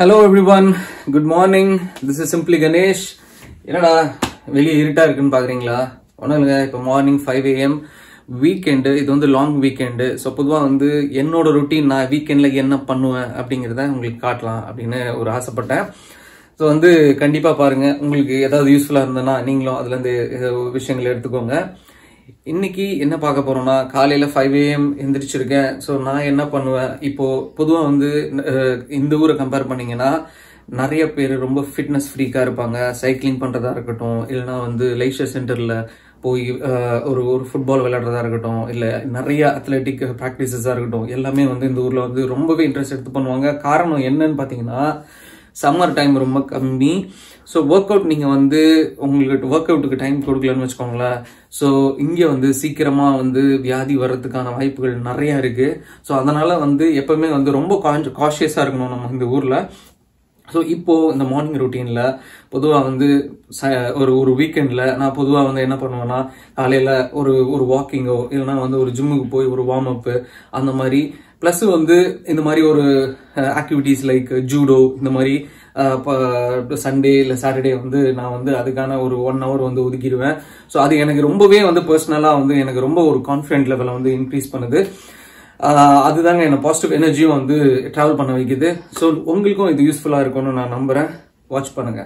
Hello everyone good morning this is simply Ganesh என்னடா வெளியே இருட்டா இருக்குன்னு பாக்குறீங்களா ஒன்றும் இல்லைங்க இப்போ மார்னிங் ஃபைவ் ஏஎம் வீக்கெண்டு இது வந்து லாங் வீக்கெண்டு ஸோ பொதுவாக வந்து என்னோட ருட்டீன் நான் வீக்கெண்டில் என்ன பண்ணுவேன் அப்படிங்கிறத உங்களுக்கு காட்டலாம் அப்படின்னு ஒரு ஆசைப்பட்டேன் ஸோ வந்து கண்டிப்பாக பாருங்க உங்களுக்கு ஏதாவது யூஸ்ஃபுல்லாக இருந்ததுன்னா நீங்களும் அதுலேருந்து விஷயங்கள் எடுத்துக்கோங்க இன்னைக்கு என்ன பார்க்க போறோம்னா காலையில ஃபைவ் ஏஎம் எந்திரிச்சிருக்கேன் ஸோ நான் என்ன பண்ணுவேன் இப்போ பொதுவாக வந்து அஹ், இந்த ஊரை கம்பேர் பண்ணீங்கன்னா நிறைய பேர் ரொம்ப ஃபிட்னஸ் ஃப்ரீக்காக இருப்பாங்க சைக்கிளிங் பண்ணுறதா இருக்கட்டும் இல்லைன்னா வந்து லைஷர் சென்டரில் போய் அஹ், ஒரு ஒரு ஃபுட்பால் விளையாடுறதா இருக்கட்டும் இல்லை நிறைய அத்லெட்டிக் ப்ராக்டிசஸாக இருக்கட்டும் எல்லாமே வந்து இந்த ஊரில் வந்து ரொம்பவே இன்ட்ரெஸ்ட் எடுத்து பண்ணுவாங்க காரணம் என்னன்னு பார்த்தீங்கன்னா சம்மர் டைம் ரொம்ப கம்மி ஸோ ஒர்க் அவுட் நீங்கள் வந்து உங்களுக்கு ஒர்க் அவுட்டுக்கு டைம் கொடுக்கலன்னு வச்சுக்கோங்களேன் ஸோ இங்கே வந்து சீக்கிரமாக வந்து வியாதி வர்றதுக்கான வாய்ப்புகள் நிறையா இருக்குது ஸோ அதனால் வந்து எப்பவுமே வந்து ரொம்ப கான்ஷ் காஷியஸாக இருக்கணும் நம்ம இந்த ஊரில் ஸோ இப்போ இந்த மார்னிங் ரொட்டீனில் பொதுவாக வந்து ச- ஒரு ஒரு வீக்கெண்டில் நான் பொதுவாக வந்து என்ன பண்ணுவேன்னா காலையில் ஒரு ஒரு வாக்கிங்கோ இல்லைன்னா வந்து ஒரு ஜிம்முக்கு போய் ஒரு வார்ம் அப்பு அந்த மாதிரி ப்ளஸ் வந்து இந்த மாதிரி ஒரு ஆக்டிவிட்டீஸ் லைக் ஜூடோ இந்த மாதிரி சண்டே இல்லை சாட்டர்டே வந்து நான் வந்து அதுக்கான ஒரு ஒன் ஹவர் வந்து ஒதுக்கிடுவேன் ஸோ அது எனக்கு ரொம்பவே வந்து பர்சனலாக வந்து எனக்கு ரொம்ப ஒரு கான்ஃபிடென்ட் லெவலை வந்து இன்க்ரீஸ் பண்ணுது ஆஹ் அதுதாங்க என்ன பாசிட்டிவ் எனர்ஜியும் வந்து டிராவல் பண்ண வைக்குது ஸோ உங்களுக்கும் இது யூஸ்ஃபுல்லாக இருக்கும்னு நான் நம்புறேன் வாட்ச் பண்ணுங்க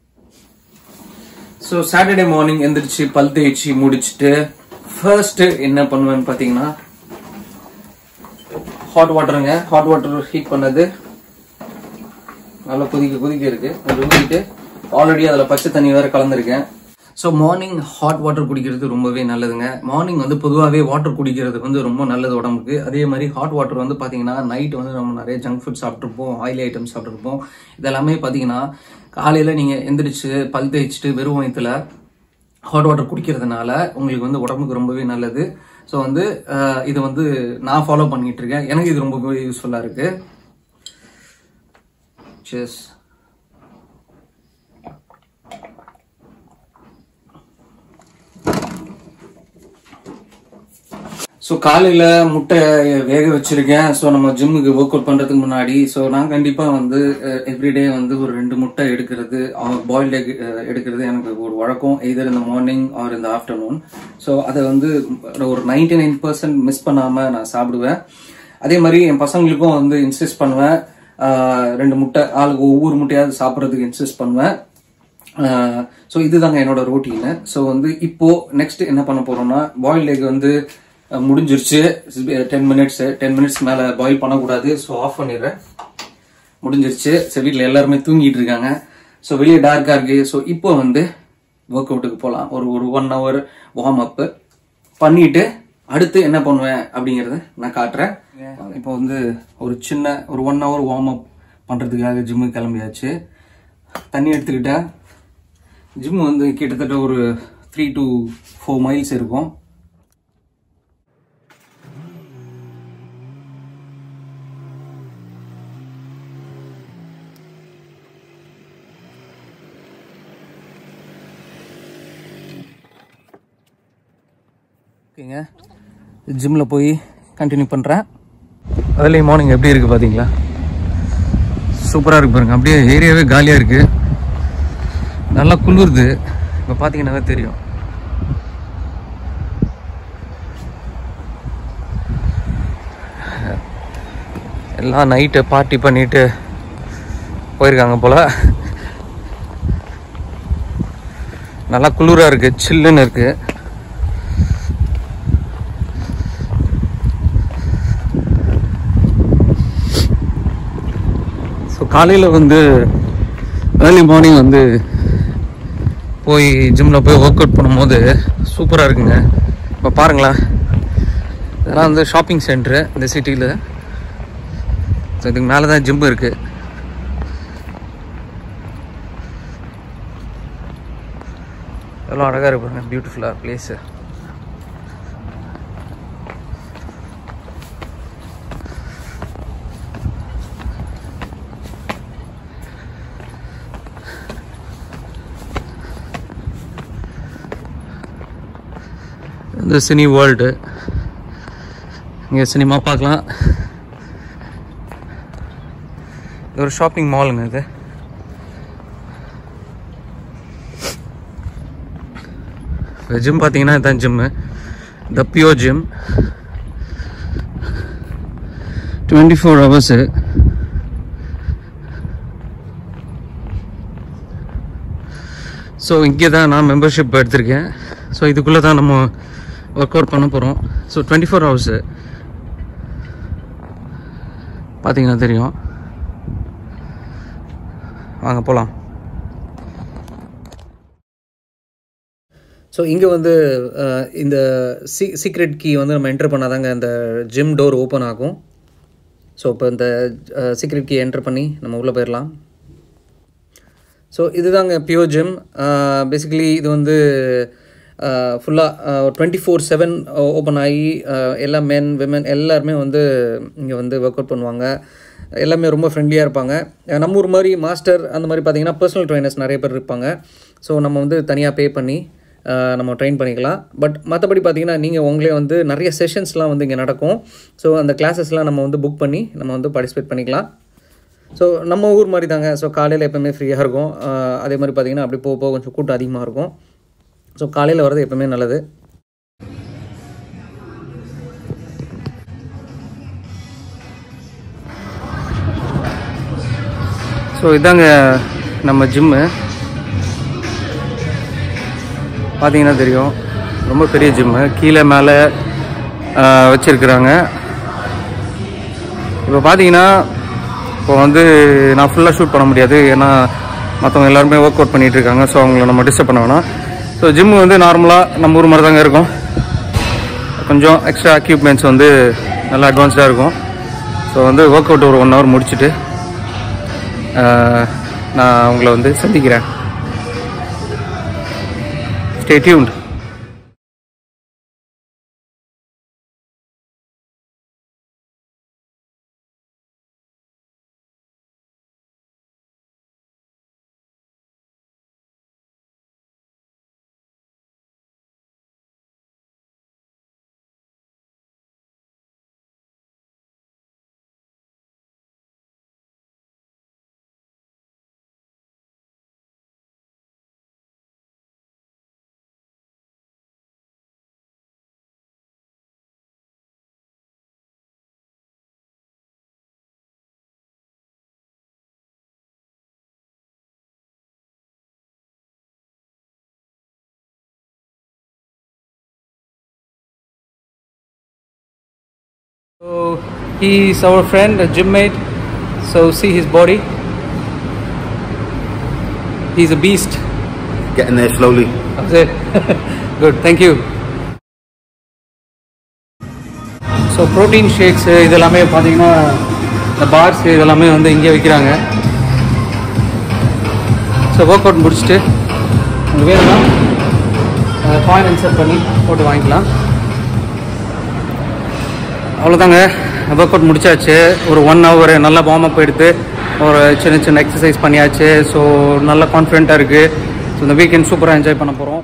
ஸோ சாட்டர்டே மார்னிங் எந்திரிச்சு பல் தேய்ச்சி முடிச்சுட்டு ஃபர்ஸ்ட் என்ன பண்ணுவேன்னு பார்த்தீங்கன்னா ஹாட் வாட்டருங்க ஹாட் வாட்டர் ஹீட் பண்ணது நல்லா கொதிக்க கொதிக்க இருக்கு அது ஊற்றிட்டு ஆல்ரெடி அதில் பச்சை தண்ணி வேற கலந்துருக்கேன் ஸோ மார்னிங் ஹாட் வாட்டர் குடிக்கிறது ரொம்பவே நல்லதுங்க மார்னிங் வந்து பொதுவாகவே வாட்டர் குடிக்கிறது வந்து ரொம்ப நல்லது உடம்புக்கு அதே மாதிரி ஹாட் வாட்டர் வந்து பார்த்தீங்கன்னா நைட் வந்து நம்ம நிறைய ஜங்க் ஃபுட் சாப்பிட்ருப்போம் ஆயில் ஐட்டம் சாப்பிட்ருப்போம் இதெல்லாமே பார்த்தீங்கன்னா காலையில் நீங்கள் எந்திரிச்சு பல் தேய்ச்சிட்டு வெறும் வயிற்றுல ஹாட் வாட்டர் குடிக்கிறதுனால உங்களுக்கு வந்து உடம்புக்கு ரொம்பவே நல்லது ஸோ வந்து அஹ், இது வந்து நான் ஃபாலோ பண்ணிட்டு இருக்கேன் எனக்கு இது ரொம்பவே யூஸ்ஃபுல்லாக இருக்கு Cheers. ஸோ காலையில் முட்டை வேக வச்சிருக்கேன் ஸோ நம்ம ஜிம்முக்கு ஒர்க் அவுட் பண்ணுறதுக்கு முன்னாடி ஸோ நான் கண்டிப்பாக வந்து எவ்ரிடே வந்து ஒரு ரெண்டு முட்டை எடுக்கிறது பாயில்ட் எக் எடுக்கிறது எனக்கு ஒரு வழக்கம் எய்தர் இந்த மார்னிங் ஆர் இந்த ஆஃப்டர்நூன் ஸோ அதை வந்து ஒரு நைன்டி நைன் பர்சன்ட் மிஸ் பண்ணாமல் நான் சாப்பிடுவேன் அதே மாதிரி என் பசங்களுக்கும் வந்து இன்சிஸ்ட் பண்ணுவேன் ஆஹ் ரெண்டு முட்டை ஆளுக்கு ஒவ்வொரு முட்டையாவது சாப்பிட்றதுக்கு இன்சிஸ்ட் பண்ணுவேன் ஸோ இதுதாங்க என்னோட ரொட்டீனு ஸோ வந்து இப்போ நெக்ஸ்ட் என்ன பண்ண போறோம்னா பாயில் எக் வந்து அஹ், முடிஞ்சிருச்சு டென் மினிட்ஸ் டென் மினிட்ஸ் மேலே பாயில் பண்ணக்கூடாது ஸோ ஆஃப் பண்ணிடுறேன் முடிஞ்சிருச்சு சரி வீட்டில் எல்லாருமே தூங்கிட்டு இருக்காங்க ஸோ வெளியே டார்க்காக இருக்கு ஸோ இப்போ வந்து ஒர்க் அவுட்டுக்கு போகலாம் ஒரு ஒரு ஒன் ஹவர் வார்ம் அப்பு பண்ணிட்டு அடுத்து என்ன பண்ணுவேன் அப்படிங்கறத நான் காட்டுறேன் இப்போ வந்து ஒரு சின்ன ஒரு ஒன் ஹவர் வார்ம் அப் பண்ணுறதுக்காக ஜிம்முக்கு கிளம்பியாச்சு தண்ணி எடுத்துக்கிட்டேன் ஜிம் வந்து கிட்டத்தட்ட ஒரு த்ரீ டு ஃபோர் மைல்ஸ் இருக்கும் ஓகேங்க ஜிம்மில் போய் கண்டினியூ பண்ணுறேன் அதுலேயும் மார்னிங் எப்படி இருக்குது பார்த்தீங்களா சூப்பராக இருக்கு பாருங்க அப்படியே ஏரியாவே காலியாக இருக்குது நல்லா குளிருது இப்போ பார்த்தீங்கன்னாவே தெரியும் எல்லாம் நைட்டு பார்ட்டி பண்ணிட்டு போயிருக்காங்க போல நல்லா குளிராக இருக்கு சில்லுன்னு இருக்கு ஸோ காலையில் வந்து ஏர்லி மார்னிங் வந்து போய் ஜிம்மில் போய் ஒர்க் அவுட் பண்ணும்போது சூப்பராக இருக்குங்க இப்போ பாருங்களேன் இதெல்லாம் வந்து ஷாப்பிங் சென்டரு இந்த சிட்டியில் ஸோ இதுக்கு மேலே தான் ஜிம் இருக்குது எவ்வளோ அழகாக இருப்பாங்க பியூட்டிஃபுல்லாக பிளேஸு இந்த சினி வேர்ல்டு இங்கே சினிமா பார்க்கலாம் இது ஒரு ஷாப்பிங் மாலுங்க இது ஜிம் பார்த்தீங்கன்னா இதுதான் ஜிம்மு த பியோ gym twenty four hours so இங்கே தான் நான் மெம்பர்ஷிப் எடுத்திருக்கேன் ஸோ இதுக்குள்ளே தான் நம்ம ஒர்க் அவுட் பண்ண போகிறோம் ஸோ டுவெண்ட்டி ஃபோர் ஹவர்ஸு பார்த்தீங்கன்னா தெரியும் வாங்க போகலாம் ஸோ இங்கே வந்து அஹ், இந்த சீ சீக்ரெட் கீ வந்து நம்ம என்டர் பண்ணாதாங்க இந்த ஜிம் டோர் ஓப்பன் ஆகும் ஸோ இப்போ இந்த சீக்ரெட் கீ என்டர் பண்ணி நம்ம உள்ளே போயிடலாம் ஸோ இதுதாங்க பியூர் ஜிம் பேசிக்கலி இது வந்து ஃபுல்லாக டுவெண்ட்டி ஃபோர் செவன் ஓப்பன் ஆகி அஹ், எல்லா மென் விமன் எல்லாருமே வந்து இங்கே வந்து ஒர்க் அவுட் பண்ணுவாங்க எல்லாமே ரொம்ப ஃப்ரெண்ட்லியாக இருப்பாங்க அஹ், நம்ம ஊர் மாதிரி மாஸ்டர் அந்த மாதிரி பார்த்தீங்கன்னா பர்சனல் ட்ரைனர்ஸ் நிறைய பேர் இருப்பாங்க ஸோ நம்ம வந்து தனியாக பே பண்ணி அஹ், நம்ம ட்ரெயின் பண்ணிக்கலாம் பட் மற்றபடி பார்த்தீங்கன்னா நீங்கள் உங்களே வந்து நிறைய செஷன்ஸ்லாம் வந்து இங்கே நடக்கும் ஸோ அந்த கிளாஸஸ்லாம் நம்ம வந்து புக் பண்ணி நம்ம வந்து பார்ட்டிசிபேட் பண்ணிக்கலாம் ஸோ நம்ம ஊர் மாதிரி தாங்க ஸோ காலையில் எப்போவுமே ஃப்ரீயாக இருக்கும் ஆஹ் அதே மாதிரி பார்த்தீங்கன்னா அப்படி போக போக கொஞ்சம் கூட்டம் அதிகமாக இருக்கும் ஸோ காலையில் வர்றது எப்போவுமே நல்லது ஸோ இதாங்க நம்ம ஜிம்மு பார்த்தீங்கன்னா தெரியும் ரொம்ப பெரிய ஜிம்மு கீழே மேலே வச்சுருக்குறாங்க இப்போ பார்த்தீங்கன்னா இப்போ வந்து நான் ஃபுல்லாக ஷூட் பண்ண முடியாது ஏன்னா மற்றவங்க எல்லாருமே ஒர்க் அவுட் பண்ணிட்டு இருக்காங்க ஸோ அவங்கள நம்ம டிஸ்டர்ப் பண்ண வேணாம் ஸோ ஜிம்மு வந்து நார்மலாக நம்ம ஊர் மாதிரி தாங்க இருக்கும் கொஞ்சம் எக்ஸ்ட்ரா எக்யூப்மெண்ட்ஸ் வந்து நல்லா அட்வான்ஸ்டாக இருக்கும் ஸோ வந்து ஒர்க் அவுட் ஒரு ஒன் ஹவர் முடிச்சுட்டு ஆஹ், நான் உங்களை வந்து சந்திக்கிறேன் stay tuned So he is our friend, a gym mate. So see his body. He's a beast. Getting there slowly. That's it. Good, thank you. So protein shakes இதெல்லாமே பார்த்தீங்கன்னா இந்த பார்ஸ் இதெல்லாமே வந்து இங்கே விற்கிறாங்க ஸோ ஒர்க் அவுட் முடிச்சுட்டு உங்களுக்கு வேணும்னா காயின் இன்சர்ட் பண்ணி போட்டு வாங்கிக்கலாம் அவ்வளோதாங்க ஒர்க் அவுட் முடிச்சாச்சு ஒரு ஒன் ஹவர் நல்லா வார்ம் அப் எடுத்து ஒரு சின்ன சின்ன எக்ஸசைஸ் பண்ணியாச்சு ஸோ நல்ல கான்ஃபிடென்ட்டாக இருக்குது ஸோ இந்த வீக்கெண்ட் சூப்பராக என்ஜாய் பண்ண போகிறோம்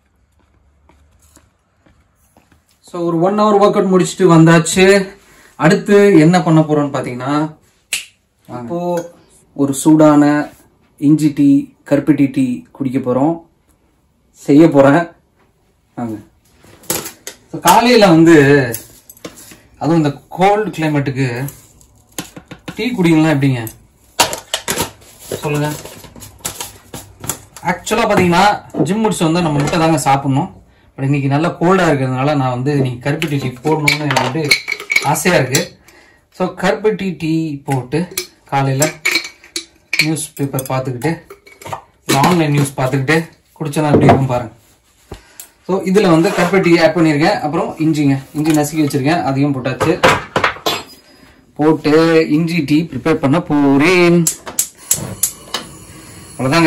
ஸோ ஒரு ஒன் ஹவர் ஒர்க் அவுட் முடிச்சுட்டு வந்தாச்சு அடுத்து என்ன பண்ண போறோம்னு பார்த்தீங்கன்னா இப்போ ஒரு சூடான இஞ்சி டீ கருப்பட்டி டீ குடிக்க போறோம் செய்ய போறேன் வாங்க ஸோ காலையில வந்து அதுவும் இந்த கோல்டு கிளைமேட்டுக்கு டீ குடிக்கலாம் எப்படிங்க சொல்லுங்க ஆக்சுவலாக பார்த்தீங்கன்னா ஜிம் முடிச்சு வந்தால் நம்ம முட்டை தாங்க சாப்பிடணும் பட் இன்னைக்கு நல்லா கோல்டாக இருக்கிறதுனால நான் வந்து இன்னைக்கு கருப்பட்டி டீ போடணும்னு எனக்கு வந்து ஆசையாக இருக்கு ஸோ கருப்பட்டி டீ போட்டு காலையில் நியூஸ் பேப்பர் பார்த்துக்கிட்டு ஆன்லைன் நியூஸ் பார்த்துக்கிட்டு குடிச்சனா எப்படி இருக்கும் பாருங்க ஸோ இதில் வந்து கருப்பட்டி ஆட் பண்ணியிருக்கேன் அப்புறம் இஞ்சிங்க இஞ்சி நசுக்கி வச்சிருக்கேன் அதையும் போட்டாச்சு போட்டு இஞ்சி டீ ப்ரிப்பேர் பண்ண போறேன் அவ்வளோதாங்க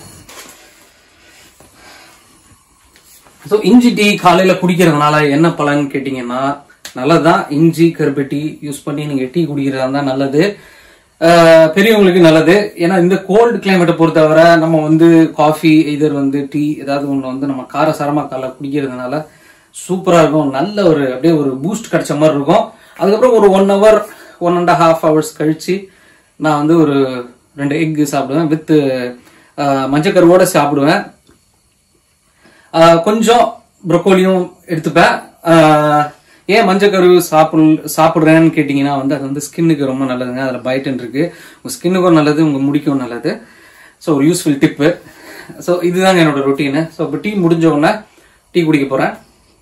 ஸோ இஞ்சி டீ காலையில் குடிக்கிறதுனால என்ன பலன் கேட்டிங்கன்னா நல்லதுதான் இஞ்சி கருப்பட்டி யூஸ் பண்ணி நீங்கள் டீ குடிக்கிறதா இருந்தால் நல்லது அஹ், பெரியவங்களுக்கு நல்லது ஏன்னா இந்த கோல்டு கிளைமேட்டை பொறுத்தவரை நம்ம வந்து காஃபி இதர் வந்து டீ ஏதாவது ஒன்று வந்து நம்ம காரசாரமாக காலை குடிக்கிறதுனால சூப்பராக இருக்கும் நல்ல ஒரு அப்படியே ஒரு பூஸ்ட் கிடைச்ச மாதிரி இருக்கும் அதுக்கப்புறம் ஒரு one hour one and half hours கழிச்சு நான் வந்து ஒரு ரெண்டு எக் சாப்பிடுவேன் வித் மஞ்சக்கருவோட சாப்பிடுவேன் ஆஹ் கொஞ்சம் ப்ரொக்கோலியும் எடுத்துப்பேன் ஆஹ் ஏன் மஞ்சக்கரு சாப்பிடு சாப்பிட்றேன்னு கேட்டிங்கன்னா வந்து அது வந்து ஸ்கின்னுக்கு ரொம்ப நல்லதுங்க அதில் பைட்டன் இருக்கு உங்கள் ஸ்கின்னுக்கும் நல்லது உங்கள் முடிக்கும் நல்லது ஸோ ஒரு யூஸ்ஃபுல் டிப்பு ஸோ இதுதாங்க என்னோட ரொட்டீனு ஸோ இப்போ டீ முடிஞ்ச உடனே டீ குடிக்க போகிறேன்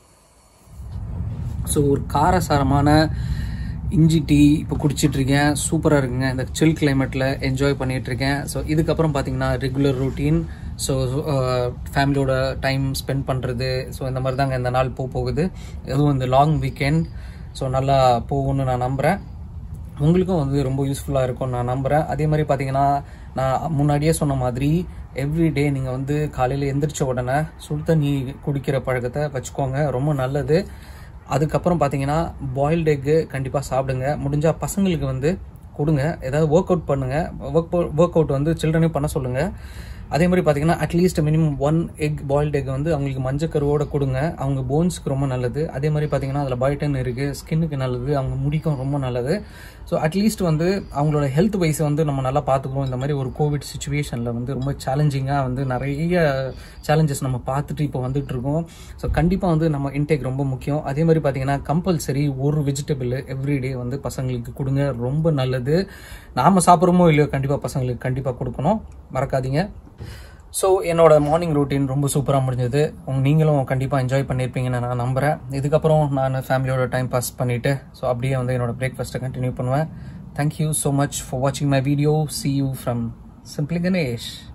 ஸோ ஒரு காரசாரமான இஞ்சி டீ இப்போ குடிச்சிட்டு இருக்கேன் சூப்பராக இருக்குங்க இந்த சில் கிளைமேட்டில் என்ஜாய் பண்ணிட்டு இருக்கேன் ஸோ இதுக்கப்புறம் பார்த்தீங்கன்னா ரெகுலர் ரொட்டீன் ஸோ ஃபேமிலியோட டைம் ஸ்பெண்ட் பண்ணுறது ஸோ இந்த மாதிரி தாங்க இந்த நாள் போக போகுது அதுவும் இந்த லாங் வீக்கெண்ட் ஸோ நல்லா போகும்னு நான் நம்புகிறேன் உங்களுக்கும் வந்து ரொம்ப யூஸ்ஃபுல்லாக இருக்கும்னு நான் நம்புகிறேன் அதே மாதிரி பார்த்தீங்கன்னா நான் முன்னாடியே சொன்ன மாதிரி எவ்ரிடே நீங்கள் வந்து காலையில் எந்திரிச்ச உடனே சுடு தண்ணி குடிக்கிற பழக்கத்தை வச்சுக்கோங்க ரொம்ப நல்லது அதுக்கப்புறம் பார்த்தீங்கன்னா பாயில்டு எக்கு கண்டிப்பாக சாப்பிடுங்க முடிஞ்சால் பசங்களுக்கு வந்து கொடுங்க ஏதாவது ஒர்க் அவுட் பண்ணுங்க ஒர்க் ஒர்க் அவுட் வந்து சில்ட்ரனையும் பண்ண சொல்லுங்க அதே மாதிரி பார்த்தீங்கன்னா at least minimum one egg boiled egg வந்து அவங்களுக்கு மஞ்சக்கருவோட கொடுங்க அவங்க போன்ஸ்க்கு ரொம்ப நல்லது அதே மாதிரி பார்த்தீங்கன்னா அதில் பயோட்டன் இருக்குது ஸ்கின்னுக்கு நல்லது அவங்க முடிக்கும் ரொம்ப நல்லது ஸோ அட்லீஸ்ட் வந்து அவங்களோட ஹெல்த் வைஸ் வந்து நம்ம நல்லா பார்த்துக்குறோம் இந்த மாதிரி ஒரு கோவிட் சுச்சுவேஷனில் வந்து ரொம்ப சேலஞ்சிங்காக வந்து நிறைய சேலஞ்சஸ் நம்ம பார்த்துட்டு இப்போ வந்துட்டு இருக்கோம் ஸோ கண்டிப்பாக வந்து நம்ம இன்டேக் ரொம்ப முக்கியம் அதே மாதிரி பார்த்தீங்கன்னா கம்பல்சரி ஒரு வெஜிடபிள் எவ்ரிடே வந்து பசங்களுக்கு கொடுங்க ரொம்ப நல்லது நாம் சாப்பிட்றோமோ இல்லையோ கண்டிப்பாக பசங்களுக்கு கண்டிப்பாக கொடுக்கணும் மறக்காதீங்க ஸோ என்னோட மார்னிங் ரொட்டீன் ரொம்ப சூப்பராக முடிஞ்சது உங்க நீங்களும் கண்டிப்பாக என்ஜாய் பண்ணியிருப்பீங்கன்னு நான் நம்புகிறேன் இதுக்கப்புறம் நான் ஃபேமிலியோட டைம் பாஸ் பண்ணிவிட்டு ஸோ அப்படியே வந்து என்னோட பிரேக்ஃபாஸ்ட்டை கண்டினியூ பண்ணுவேன் தேங்க்யூ ஸோ மச் ஃபார் வாட்சிங் my video see you from simply Ganesh